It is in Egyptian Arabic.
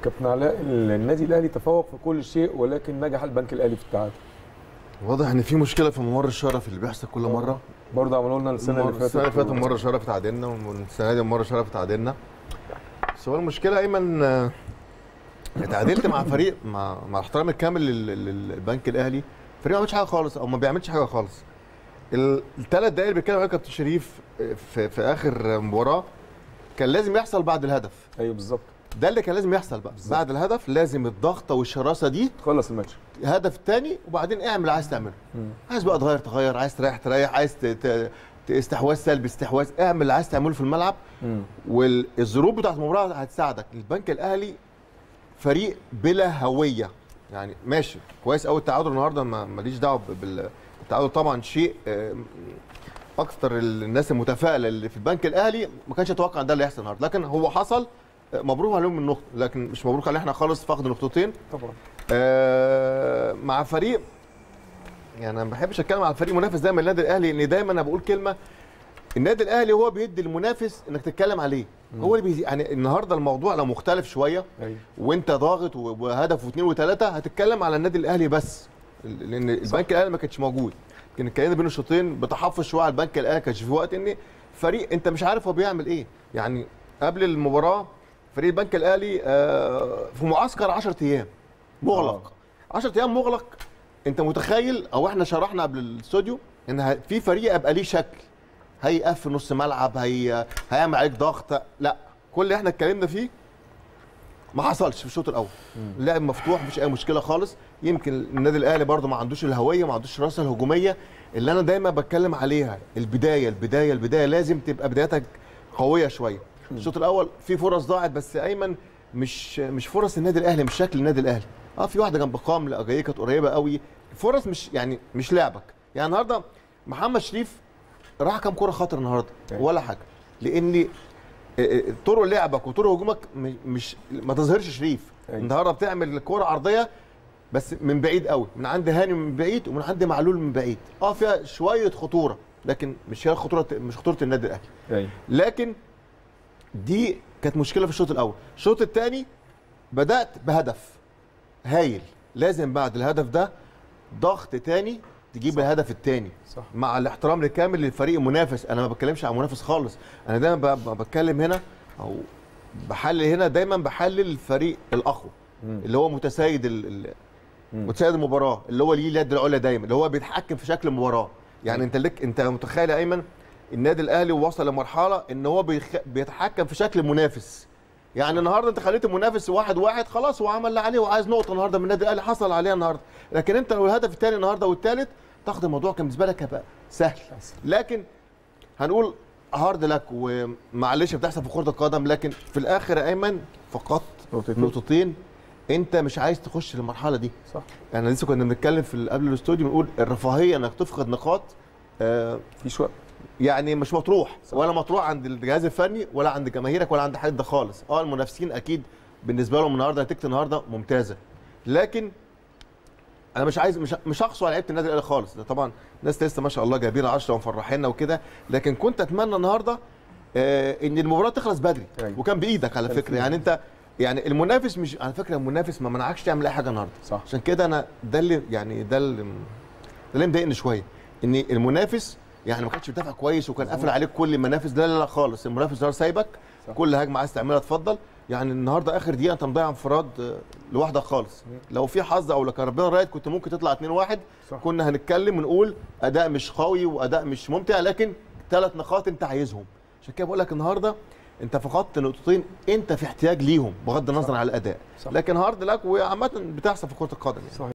كابتن علاء النادي الاهلي تفوق في كل شيء ولكن نجح البنك الاهلي في التعادل واضح ان في مشكله في ممر الشرف اللي بيحصل كل مره برضه عملوا لنا السنه اللي فاتت السنه اللي فاتت ممر الشرف تعادلنا والسنه دي ممر الشرف تعادلنا بس هو المشكله ايمن آه، اتعادلت مع فريق مع مع احترامي الكامل لل- لل- للبنك الاهلي فريق ما بيعملش حاجه خالص او ما بيعملش حاجه خالص الثلاث دقايق اللي بيتكلم عليها كابتن شريف آه، في, في اخر مباراه كان لازم يحصل بعد الهدف ايوه بالظبط ده اللي كان لازم يحصل بقى بالظبط. بعد الهدف لازم الضغطه والشراسه دي خلص الماتش هدف تاني وبعدين اعمل اللي عايز تعمله مم. عايز بقى تغير تغير عايز تريح تريح عايز ت- ت- ت- استحواذ سلبي استحواذ اعمل اللي عايز تعمله في الملعب مم. والظروف بتاعت المباراه هتساعدك البنك الاهلي فريق بلا هويه يعني ماشي كويس قوي التعادل النهارده ما- ماليش دعوه ب- بال التعادل طبعا شيء آه، اكثر الناس المتفائله اللي في البنك الاهلي ما كانش يتوقع ان ده اللي يحصل النهارده لكن هو حصل آه، مبروك عليهم من نقطه لكن مش مبروك علينا احنا خالص فقد نقطتين طبعا آه، مع فريق يعني انا ما بحبش اتكلم على فريق منافس دايما النادي الاهلي لان دايما انا بقول كلمه النادي الاهلي هو بيدي المنافس انك تتكلم عليه هو اللي بيزي يعني النهارده الموضوع لو مختلف شويه ايوه وانت ضاغط و- وهدف واثنين وثلاثه هتتكلم على النادي الاهلي بس لان البنك الاهلي ما كانش موجود كان اتكلمنا بين الشوطين بتحفظ شويه على البنك الاهلي كانش في وقت ان فريق انت مش عارف هو بيعمل ايه يعني قبل المباراه فريق البنك الاهلي آه، في معسكر 10 ايام مغلق 10 ايام مغلق انت متخيل او احنا شرحنا قبل الاستوديو ان ه- في فريق يبقى ليه شكل هيقف في نص ملعب هي هيعمل عليك ضغط لا كل اللي احنا اتكلمنا فيه ما حصلش في الشوط الاول اللعب مفتوح مفيش اي مشكله خالص يمكن النادي الاهلي برده ما عندوش الهويه ما عندوش الراسه الهجوميه اللي انا دايما بتكلم عليها البدايه البدايه البدايه لازم تبقى بدايتك قويه شويه الشوط الاول في فرص ضاعت بس ايمن مش مش فرص النادي الاهلي مش شكل النادي الاهلي اه في واحده جنب قام جايه كانت قريبه قوي فرص مش يعني مش لعبك يعني النهارده محمد شريف راح كام كره خطر النهارده أيوة. ولا حاجه لان طرق لعبك وطرق هجومك م- مش ما تظهرش شريف أيوة. النهارده بتعمل كره عرضيه بس من بعيد قوي من عند هاني من بعيد ومن عند معلول من بعيد اه فيها شويه خطوره لكن مش هي خطوره مش خطوره النادي الاهلي ايوه لكن دي كانت مشكله في الشوط الاول الشوط الثاني بدات بهدف هايل لازم بعد الهدف ده ضغط تاني تجيب صح. الهدف الثاني صح مع الاحترام الكامل للفريق المنافس انا ما بتكلمش عن منافس خالص انا دايما ب- ب- بتكلم هنا او بحلل هنا دايما بحلل الفريق الاقوى مم. اللي هو متسيد ال- ال- مم. متسيد المباراه اللي هو ليه اليد العليا دايما اللي هو بيتحكم في شكل المباراه يعني انت لك انت متخيل يا ايمن النادي الاهلي وصل لمرحله ان هو بيخ... بيتحكم في شكل المنافس يعني النهارده انت خليت المنافس واحد واحد خلاص هو عمل اللي عليه وعايز نقطه النهارده من النادي الاهلي حصل عليها النهارده لكن انت لو الهدف الثاني النهارده والثالث تاخد الموضوع كان بالنسبه لك هيبقى سهل لكن هنقول هارد لك ومعلش بتحصل في كره القدم لكن في الاخر يا ايمن فقدت نقطتين. نقطتين انت مش عايز تخش المرحله دي صح احنا لسه كنا بنتكلم في ال- قبل الاستوديو بنقول الرفاهيه انك تفقد نقاط آه مفيش وقت يعني مش مطروح ولا مطروح عند الجهاز الفني ولا عند جماهيرك ولا عند حد خالص اه المنافسين اكيد بالنسبه لهم النهارده نتيجه النهارده ممتازه لكن انا مش عايز مش مش هقصو على لعيبه النادي الاهلي خالص ده طبعا ناس لسه ما شاء الله جايبين 10 ومفرحينا وكده لكن كنت اتمنى النهارده آه ان المباراه تخلص بدري أيوة. وكان بايدك على كان فكره في يعني انت يعني المنافس مش على فكره المنافس ما منعكش تعمل اي حاجه النهارده صح عشان كده انا ده اللي يعني ده اللي ده اللي مضايقني شويه ان المنافس يعني ما كانش بيدافع كويس وكان قافل عليك كل المنافس ده لا لا خالص المنافس ده سايبك صح. كل هجمه عايز تعملها اتفضل يعني النهارده اخر دقيقه انت مضيع انفراد آه، لوحدك خالص لو في حظ او لو كان ربنا رايد كنت ممكن تطلع 2-1 صح. كنا هنتكلم ونقول اداء مش قوي واداء مش ممتع لكن ثلاث نقاط انت عايزهم عشان كده بقول لك النهارده انت فقدت نقطتين انت في احتياج ليهم بغض النظر صح. عن الاداء صح. لكن هارد لك وعامه بتحصل في كره القدم يعني. صحيح